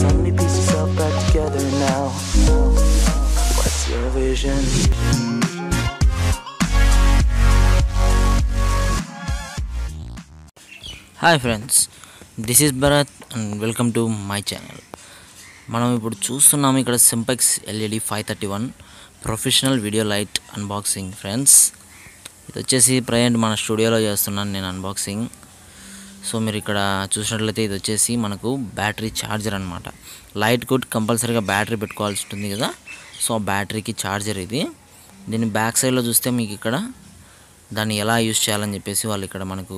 Suddenly piece yourself back together now. What's your vision? Hi friends this is Bharat and welcome to my channel మనం ఇప్పుడు చూస్తున్నాము ఇక్కడ Simpex LED five thirty one professional video light unboxing friends ఇది వచ్చేసి present మన స్టూడియోలో చేస్తున్నాను నేను అన్బాక్సింగ్ సో మీరు ఇక్కడ చూసినట్లయితే ఇది వచ్చేసి మనకు బ్యాటరీ ఛార్జర్ అనమాట లైట్ గుడ్ కంపల్సరీగా బ్యాటరీ పెట్టుకోవాల్సి ఉంటుంది కదా సో ఆ బ్యాటరీకి ఛార్జర్ ఇది దీని బ్యాక్ సైడ్లో చూస్తే మీకు ఇక్కడ దాన్ని ఎలా యూస్ చేయాలని చెప్పేసి వాళ్ళు ఇక్కడ మనకు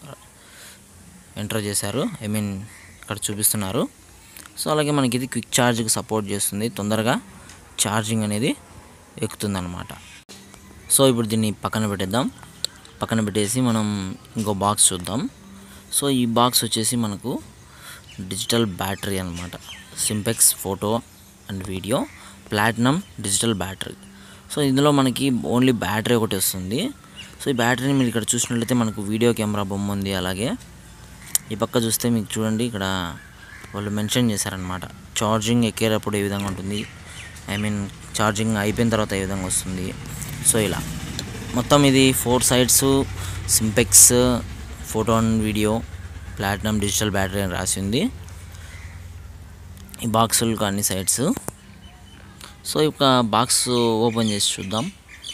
ఎంటర్ చేశారు ఐ మీన్ ఇక్కడ చూపిస్తున్నారు సో అలాగే మనకి ఇది క్విక్ ఛార్జ్కి సపోర్ట్ చేస్తుంది తొందరగా ఛార్జింగ్ అనేది ఎక్కుతుందన్నమాట సో ఇప్పుడు దీన్ని పక్కన పెట్టేద్దాం పక్కన పెట్టేసి మనం ఇంకో బాక్స్ చూద్దాం సో ఈ బాక్స్ వచ్చేసి మనకు డిజిటల్ బ్యాటరీ అనమాట Simpex photo and video platinum digital battery so ఇందులో మనకి ఓన్లీ బ్యాటరీ ఒకటి వస్తుంది సో ఈ బ్యాటరీని మీరు ఇక్కడ చూసినట్లయితే మనకు వీడియో కెమెరా బొమ్మ ఉంది అలాగే ఈ పక్క చూస్తే మీకు చూడండి ఇక్కడ వాళ్ళు మెన్షన్ చేశారనమాట ఛార్జింగ్ ఎక్కేటప్పుడు ఏ విధంగా ఉంటుంది ఐ మీన్ ఛార్జింగ్ అయిపోయిన తర్వాత ఏ విధంగా వస్తుంది సో ఇలా మొత్తం ఇది four sides Simpex photo and video platinum digital battery అని రాసి ఉంది ఈ బాక్సులకు అన్ని సైడ్స్ సో ఇక బాక్స్ ఓపెన్ చేసి చూద్దాం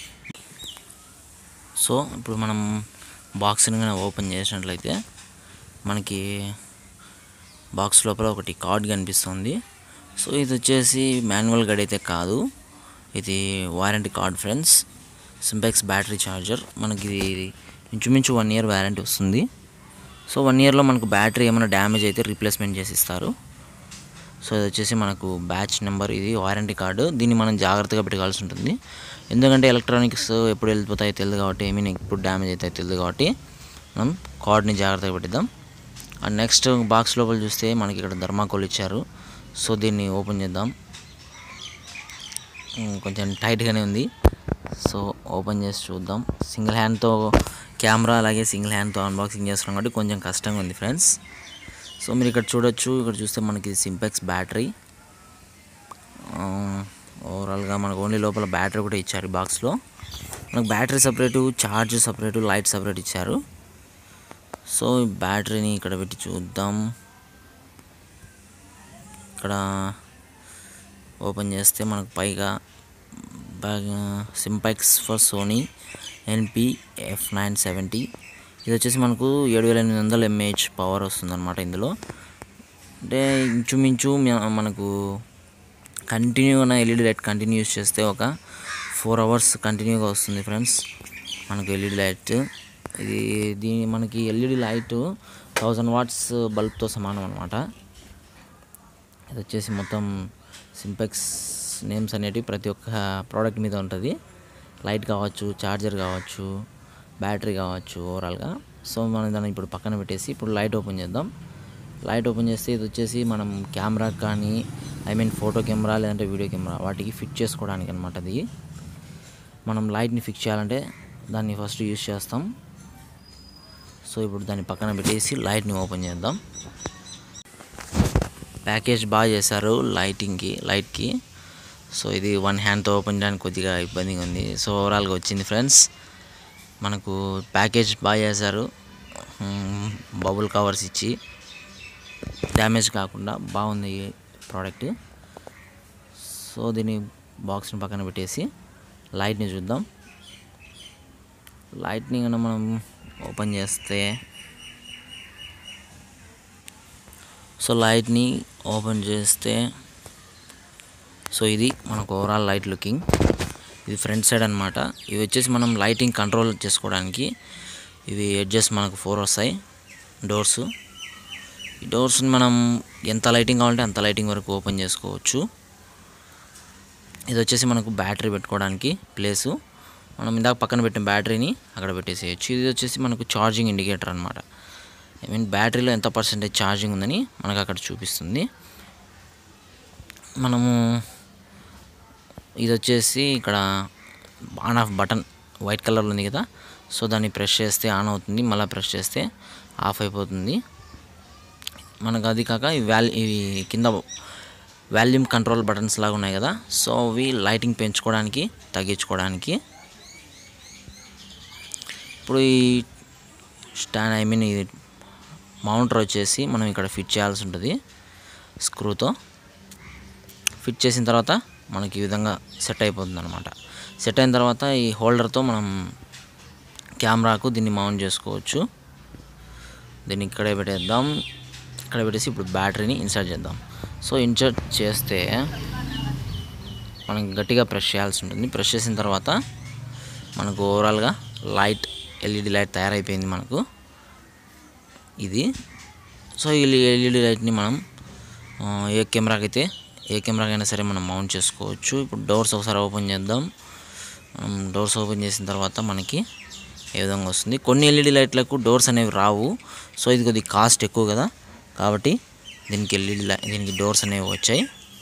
సో ఇప్పుడు మనం బాక్స్ని కానీ ఓపెన్ చేసినట్లయితే మనకి బాక్స్ లోపల ఒకటి కార్డ్ కనిపిస్తుంది సో ఇది వచ్చేసి మాన్యువల్ గడ్ అయితే కాదు ఇది warranty card friends Simpex battery charger మనకి ఇది ఇంచుమించు వన్ ఇయర్ వారంటీ వస్తుంది సో వన్ ఇయర్లో మనకు బ్యాటరీ ఏమైనా డ్యామేజ్ అయితే రీప్లేస్మెంట్ చేసి ఇస్తారు సో ఇది వచ్చేసి మనకు బ్యాచ్ నెంబర్ ఇది వారంటీ కార్డు దీన్ని మనం జాగ్రత్తగా పెట్టుకోవాల్సి ఉంటుంది ఎందుకంటే ఎలక్ట్రానిక్స్ ఎప్పుడు వెళ్ళిపోతాయో తెలియదు కాబట్టి ఐ మీన్ ఎప్పుడు డ్యామేజ్ అవుతాయో తెలియదు కాబట్టి మనం కార్డ్ని జాగ్రత్తగా పెట్టిద్దాం అండ్ నెక్స్ట్ బాక్స్ లోపల చూస్తే మనకి ఇక్కడ ధర్మాకోల్ ఇచ్చారు సో దీన్ని ఓపెన్ చేద్దాం ఉమ్, కొంచెం టైట్గానే ఉంది సో ఓపెన్ చేసి చూద్దాం సింగిల్ హ్యాండ్తో కెమెరా అలాగే సింగిల్ హ్యాండ్తో అన్బాక్సింగ్ చేస్తున్నాం కాబట్టి కొంచెం కష్టంగా ఉంది ఫ్రెండ్స్ సో మీరు ఇక్కడ చూడొచ్చు ఇక్కడ చూస్తే మనకి సింపెక్స్ బ్యాటరీ ఓవరాల్గా మనకు ఓన్లీ లోపల బ్యాటరీ కూడా ఇచ్చారు ఈ బాక్స్లో మనకు battery separate charge separate light separate ఇచ్చారు సో ఈ బ్యాటరీని ఇక్కడ పెట్టి చూద్దాం ఇక్కడ ఓపెన్ చేస్తే మనకు పైగా బాగా Simpex for Sony NP F nine seventy ఇది వచ్చేసి మనకు ఏడు వేల ఎనిమిది వందల ఎంఏహెచ్ పవర్ వస్తుందన్నమాట ఇందులో అంటే ఇంచుమించు మ- మనకు కంటిన్యూగా ఎల్ఈడి లైట్ కంటిన్యూ యూస్ చేస్తే ఒక ఫోర్ అవర్స్ కంటిన్యూగా వస్తుంది ఫ్రెండ్స్ మనకు ఎల్ఈడి లైట్ ఇది దీని మనకి ఎల్ఈడి లైట్ థౌజండ్ వాట్స్ బల్బ్తో సమానం అనమాట ఇది వచ్చేసి మొత్తం సింపెక్స్ నేమ్స్ అనేటివి ప్రతి ఒక్క ప్రోడక్ట్ మీద ఉంటుంది లైట్ కావచ్చు ఛార్జర్ కావచ్చు బ్యాటరీ కావచ్చు ఓవరాల్గా సో మనం దాన్ని ఇప్పుడు పక్కన పెట్టేసి ఇప్పుడు లైట్ ఓపెన్ చేద్దాం లైట్ ఓపెన్ చేస్తే ఇది వచ్చేసి మనం కెమెరా కానీ ఐ మీన్ ఫోటో కెమెరా లేదంటే వీడియో కెమెరా వాటికి ఫిట్ చేసుకోవడానికి అనమాట అది మనం లైట్ని ఫిక్స్ చేయాలంటే దాన్ని ఫస్ట్ యూస్ చేస్తాం సో ఇప్పుడు దాన్ని పక్కన పెట్టేసి లైట్ని ఓపెన్ చేద్దాం ప్యాకేజ్ బాగా చేశారు లైటింగ్కి లైట్కి సో ఇది వన్ హ్యాండ్తో ఓపెన్ చేయడానికి కొద్దిగా ఇబ్బందిగా ఉంది సో ఓవరాల్గా వచ్చింది ఫ్రెండ్స్ మనకు ప్యాకేజ్ బాగా చేశారు బబుల్ కవర్స్ ఇచ్చి డ్యామేజ్ కాకుండా బాగుంది ఈ ప్రోడక్ట్ సో దీన్ని బాక్స్ని పక్కన పెట్టేసి లైట్ని చూద్దాం లైట్ని కనుక మనం ఓపెన్ చేస్తే సో లైట్ని ఓపెన్ చేస్తే సో ఇది మనకు ఓవరాల్ లైట్ లుకింగ్ ఇది ఫ్రంట్ సైడ్ అనమాట ఇవి వచ్చేసి మనం లైటింగ్ కంట్రోల్ చేసుకోవడానికి ఇవి ఎడ్జెస్ మనకు ఫోర్ వస్తాయి డోర్స్ ఈ డోర్స్ని మనం ఎంత లైటింగ్ కావాలంటే అంత లైటింగ్ వరకు ఓపెన్ చేసుకోవచ్చు ఇది వచ్చేసి మనకు బ్యాటరీ పెట్టుకోవడానికి ప్లేసు మనం ఇందాక పక్కన పెట్టిన బ్యాటరీని అక్కడ పెట్టేసేయచ్చు ఇది వచ్చేసి మనకు ఛార్జింగ్ ఇండికేటర్ అనమాట ఐ మీన్ బ్యాటరీలో ఎంత పర్సెంటేజ్ ఛార్జింగ్ ఉందని మనకు అక్కడ చూపిస్తుంది మనము ఇది వచ్చేసి ఇక్కడ ఆన్ ఆఫ్ బటన్ వైట్ కలర్లో ఉంది కదా సో దాన్ని ప్రెస్ చేస్తే ఆన్ అవుతుంది మళ్ళీ ప్రెస్ చేస్తే ఆఫ్ అయిపోతుంది మనకు అది కాక ఈ వ్యాల్ ఇవి కింద వాల్యూమ్ కంట్రోల్ బటన్స్ లాగా ఉన్నాయి కదా సో అవి లైటింగ్ పెంచుకోవడానికి తగ్గించుకోవడానికి ఇప్పుడు ఈ స్టాండ్ ఐ మీన్ ఇది మౌంటర్ వచ్చేసి మనం ఇక్కడ ఫిట్ చేయాల్సి ఉంటుంది స్క్రూతో ఫిట్ చేసిన తర్వాత మనకి ఈ విధంగా సెట్ అయిపోతుంది అనమాట సెట్ అయిన తర్వాత ఈ హోల్డర్తో మనం కెమెరాకు దీన్ని మౌంట్ చేసుకోవచ్చు దీన్ని ఇక్కడే పెట్టేద్దాం ఇక్కడ పెట్టేసి ఇప్పుడు బ్యాటరీని ఇన్సర్ట్ చేద్దాం సో ఇన్సర్ట్ చేస్తే మనం గట్టిగా ప్రెస్ చేయాల్సి ఉంటుంది ప్రెస్ చేసిన తర్వాత మనకు ఓవరాల్గా లైట్ ఎల్ఈడి లైట్ తయారైపోయింది మనకు ఇది సో ఈ ఎల్ఈడి లైట్ని మనం ఆ, ఏ కెమెరాకి అయితే ఏ కెమెరాకైనా సరే మనం మౌంట్ చేసుకోవచ్చు ఇప్పుడు డోర్స్ ఒకసారి ఓపెన్ చేద్దాం మనం డోర్స్ ఓపెన్ చేసిన తర్వాత మనకి ఏ విధంగా వస్తుంది కొన్ని ఎల్ఈడి లైట్లకు డోర్స్ అనేవి రావు సో ఇది కొద్దిగా కాస్ట్ ఎక్కువ కదా కాబట్టి దీనికి ఎల్ఈడి లై దీనికి డోర్స్ అనేవి వచ్చాయి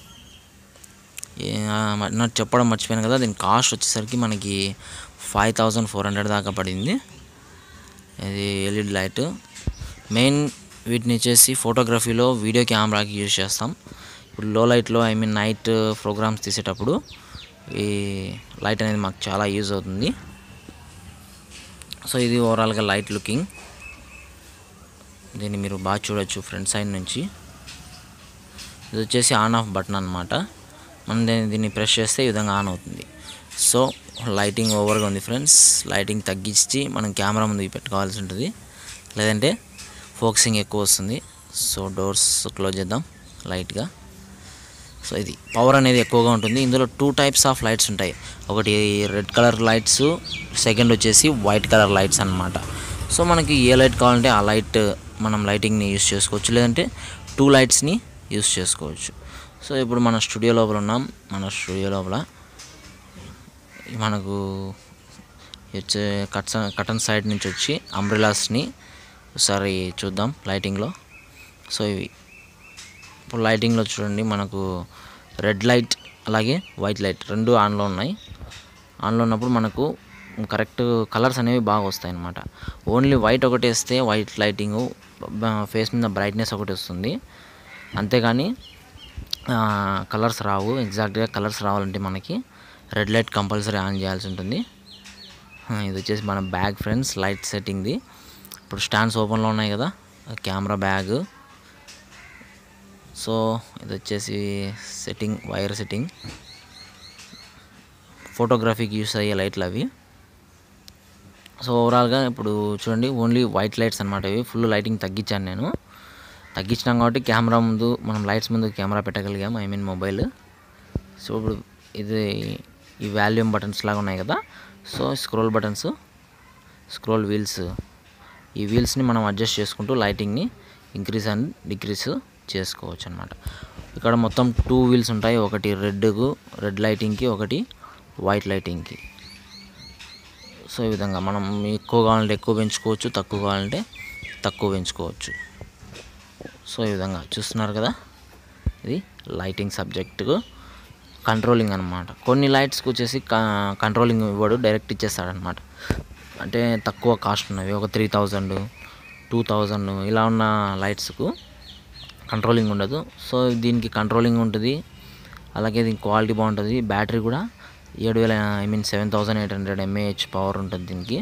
ఏ- ఆ, మ- నాకు చెప్పడం మర్చిపోయాను కదా దీని కాస్ట్ వచ్చేసరికి మనకి ఫైవ్ థౌజండ్ ఫోర్ హండ్రెడ్ దాకా పడింది ఇది ఎల్ఈడి లైట్ మెయిన్ వీటిని వచ్చేసి ఫోటోగ్రఫీలో వీడియో కెమెరాకి యూజ్ చేస్తాం ఇప్పుడు లో లైట్లో ఐ మీన్ నైట్ ప్రోగ్రామ్స్ తీసేటప్పుడు ఈ లైట్ అనేది మాకు చాలా యూజ్ అవుతుంది సో ఇది ఓవరాల్గా లైట్ లుకింగ్ దీన్ని మీరు బాగా చూడొచ్చు ఫ్రంట్ సైడ్ నుంచి ఇది వచ్చేసి ఆన్ ఆఫ్ బటన్ అనమాట మనం దీన్ని దీన్ని ప్రెస్ చేస్తే ఈ విధంగా ఆన్ అవుతుంది సో లైటింగ్ ఓవర్గా ఉంది ఫ్రెండ్స్ లైటింగ్ తగ్గించి మనం కెమెరా ముందు పెట్టుకోవాల్సి ఉంటుంది లేదంటే ఫోకసింగ్ ఎక్కువ వస్తుంది సో డోర్స్ క్లోజ్ చేద్దాం లైట్గా సో ఇది పవర్ అనేది ఎక్కువగా ఉంటుంది ఇందులో టూ టైప్స్ ఆఫ్ లైట్స్ ఉంటాయి ఒకటి రెడ్ కలర్ లైట్స్ సెకండ్ వచ్చేసి వైట్ కలర్ లైట్స్ అన్నమాట సో మనకి ఏ లైట్ కావాలంటే ఆ లైట్ మనం లైటింగ్ని యూస్ చేసుకోవచ్చు లేదంటే టూ లైట్స్ని యూస్ చేసుకోవచ్చు సో ఇప్పుడు మన స్టూడియో లోపల ఉన్నాం మన స్టూడియో లోపల మనకు వచ్చే కట్స్ కటన్ సైడ్ నుంచి వచ్చి అంబ్రెలాస్ని ఒకసారి చూద్దాం లైటింగ్లో సో ఇవి ఇప్పుడు లైటింగ్లో చూడండి మనకు రెడ్ లైట్ అలాగే వైట్ లైట్ రెండు ఆన్లో ఉన్నాయి ఆన్లో ఉన్నప్పుడు మనకు కరెక్ట్ కలర్స్ అనేవి బాగా వస్తాయి అన్నమాట ఓన్లీ వైట్ ఒకటి వేస్తే వైట్ లైటింగ్ ఫేస్ మీద బ్రైట్నెస్ ఒకటి వస్తుంది అంతేగాని కలర్స్ రావు ఎగ్జాక్ట్గా కలర్స్ రావాలంటే మనకి రెడ్ లైట్ కంపల్సరీ ఆన్ చేయాల్సి ఉంటుంది ఆ, ఇది వచ్చేసి మన బ్యాగ్ ఫ్రెండ్స్ లైట్ సెట్టింగ్ది ఇప్పుడు స్టాండ్స్ ఓపెన్లో ఉన్నాయి కదా కెమెరా బ్యాగ్ సో ఇది వచ్చేసి సెట్టింగ్ వైర్ సెట్టింగ్ ఫోటోగ్రఫీకి యూస్ అయ్యే లైట్లు అవి సో ఓవరాల్గా ఇప్పుడు చూడండి ఓన్లీ వైట్ లైట్స్ అనమాట ఇవి ఫుల్ లైటింగ్ తగ్గించాను నేను తగ్గించినాం కాబట్టి కెమెరా ముందు మనం లైట్స్ ముందు కెమెరా పెట్టగలిగాం ఐ మీన్ మొబైల్ సో ఇప్పుడు ఇది ఈ వాల్యూమ్ బటన్స్ లాగా ఉన్నాయి కదా so scroll buttons scroll wheels ఈ వీల్స్ని మనం అడ్జస్ట్ చేసుకుంటూ లైటింగ్ని ఇంక్రీజ్ అండ్ డిక్రీజ్ చేసుకోవచ్చు అనమాట ఇక్కడ మొత్తం టూ వీల్స్ ఉంటాయి ఒకటి రెడ్కు రెడ్ లైటింగ్కి ఒకటి వైట్ లైటింగ్కి సో ఈ విధంగా మనం ఎక్కువ కావాలంటే ఎక్కువ పెంచుకోవచ్చు తక్కువ కావాలంటే తక్కువ పెంచుకోవచ్చు సో ఈ విధంగా చూస్తున్నారు కదా ఇది లైటింగ్ సబ్జెక్టు కంట్రోలింగ్ అనమాట కొన్ని లైట్స్కి వచ్చేసి కంట్రోలింగ్ ఇవ్వడు డైరెక్ట్ ఇచ్చేస్తాడనమాట అంటే తక్కువ కాస్ట్ ఉన్నవి ఒక త్రీ థౌజండ్ టూ థౌజండ్ ఇలా ఉన్న లైట్స్కు కంట్రోలింగ్ ఉండదు సో దీనికి కంట్రోలింగ్ ఉంటుంది అలాగే దీనికి క్వాలిటీ బాగుంటుంది బ్యాటరీ కూడా ఏడు వేల I mean seven thousand eight hundred mAh power ఉంటుంది దీనికి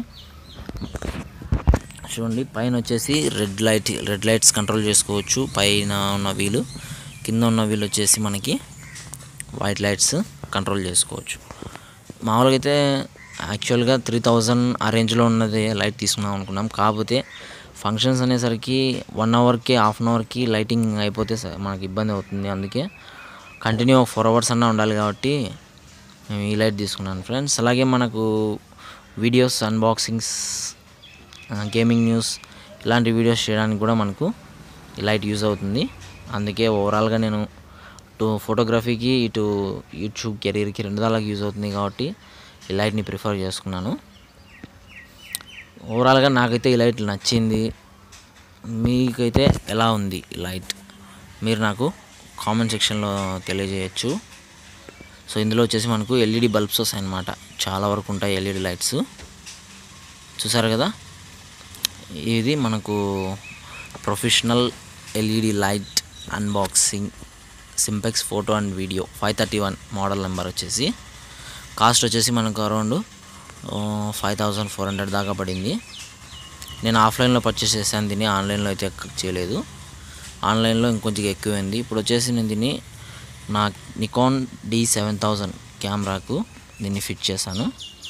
చూడండి పైన వచ్చేసి red light red lights control చేసుకోవచ్చు పైన ఉన్న వీలు కింద ఉన్న వీలు వచ్చేసి మనకి వైట్ లైట్స్ కంట్రోల్ చేసుకోవచ్చు మామూలుగా అయితే యాక్చువల్గా త్రీ థౌజండ్ ఆ రేంజ్లో ఉన్నది లైట్ తీసుకుందాం అనుకున్నాం కాకపోతే ఫంక్షన్స్ అనేసరికి వన్ అవర్కి హాఫ్ అన్ అవర్కి లైటింగ్ అయిపోతే స- మనకి ఇబ్బంది అవుతుంది అందుకే కంటిన్యూ ఒక ఫోర్ అవర్స్ అన్నా ఉండాలి కాబట్టి మేము ఈ లైట్ తీసుకున్నాను ఫ్రెండ్స్ అలాగే మనకు వీడియోస్ అన్బాక్సింగ్స్ గేమింగ్ న్యూస్ ఇలాంటి వీడియోస్ చేయడానికి కూడా మనకు ఈ లైట్ యూజ్ అవుతుంది అందుకే ఓవరాల్గా నేను ఇటు ఫోటోగ్రఫీకి ఇటు యూట్యూబ్ కెరీర్కి రెండు దానికి యూజ్ అవుతుంది కాబట్టి ఈ లైట్ని ప్రిఫర్ చేసుకున్నాను ఓవరాల్గా నాకైతే ఈ లైట్ నచ్చింది మీకైతే ఎలా ఉంది ఈ లైట్ మీరు నాకు కామెంట్ సెక్షన్లో తెలియజేయచ్చు సో ఇందులో వచ్చేసి మనకు ఎల్ఈడి బల్బ్స్ వస్తాయి అన్నమాట చాలా వరకు ఉంటాయి ఎల్ఈడి లైట్స్ చూసారు కదా ఇది మనకు professional LED light unboxing Simpex photo and video five thirty one model number వచ్చేసి కాస్ట్ వచ్చేసి మనకు around five thousand four hundred దాకా పడింది నేను ఆఫ్లైన్లో పర్చేస్ చేశాను దీన్ని ఆన్లైన్లో అయితే ఎక్క- చేయలేదు ఆన్లైన్లో ఇంకొంచెం ఎక్కువైంది ఇప్పుడు వచ్చేసి నేను దీన్ని నా నికాన్ డి సెవెన్ థౌజండ్ కెమెరాకు దీన్ని ఫిట్ చేశాను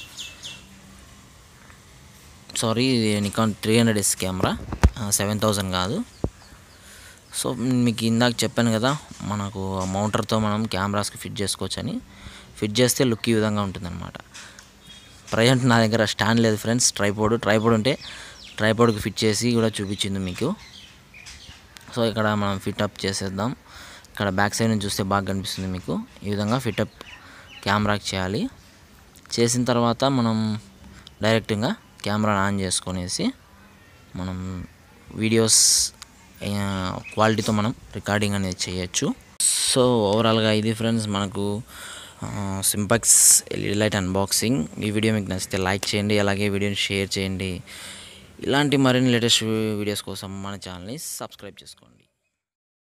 సారీ ఇది Nikon three hundred S camera seven thousand కాదు సో మీకు ఇందాక చెప్పాను కదా మనకు మౌంటర్తో మనం కెమెరాస్కి ఫిట్ చేసుకోవచ్చు అని ఫిట్ చేస్తే లుక్ ఈ విధంగా ఉంటుందన్నమాట ప్రజెంట్ నా దగ్గర స్టాండ్ లేదు ఫ్రెండ్స్ ట్రైపోర్డ్ ట్రైపోర్డ్ ఉంటే ట్రైపోర్డ్కి ఫిట్ చేసి కూడా చూపించింది మీకు సో ఇక్కడ మనం ఫిట్ అప్ చేసేద్దాం ఇక్కడ బ్యాక్ సైడ్ నుంచి చూస్తే బాగా కనిపిస్తుంది మీకు ఈ విధంగా ఫిట్ అప్ కెమెరాకి చేయాలి చేసిన తర్వాత మనం డైరెక్ట్గా కెమెరాని ఆన్ చేసుకొనేసి మనం వీడియోస్ క్వాలిటీతో మనం రికార్డింగ్ అనేది చేయొచ్చు సో ఓవరాల్గా ఇది ఫ్రెండ్స్ మనకు సింపక్స్ ఎల్ఈడి లైట్ అన్బాక్సింగ్ ఈ వీడియో మీకు నచ్చితే లైక్ చేయండి అలాగే వీడియోని షేర్ చేయండి ఇలాంటి మరిన్ని లేటెస్ట్ వీడియోస్ కోసం మన ఛానల్ని సబ్స్క్రైబ్ చేసుకోండి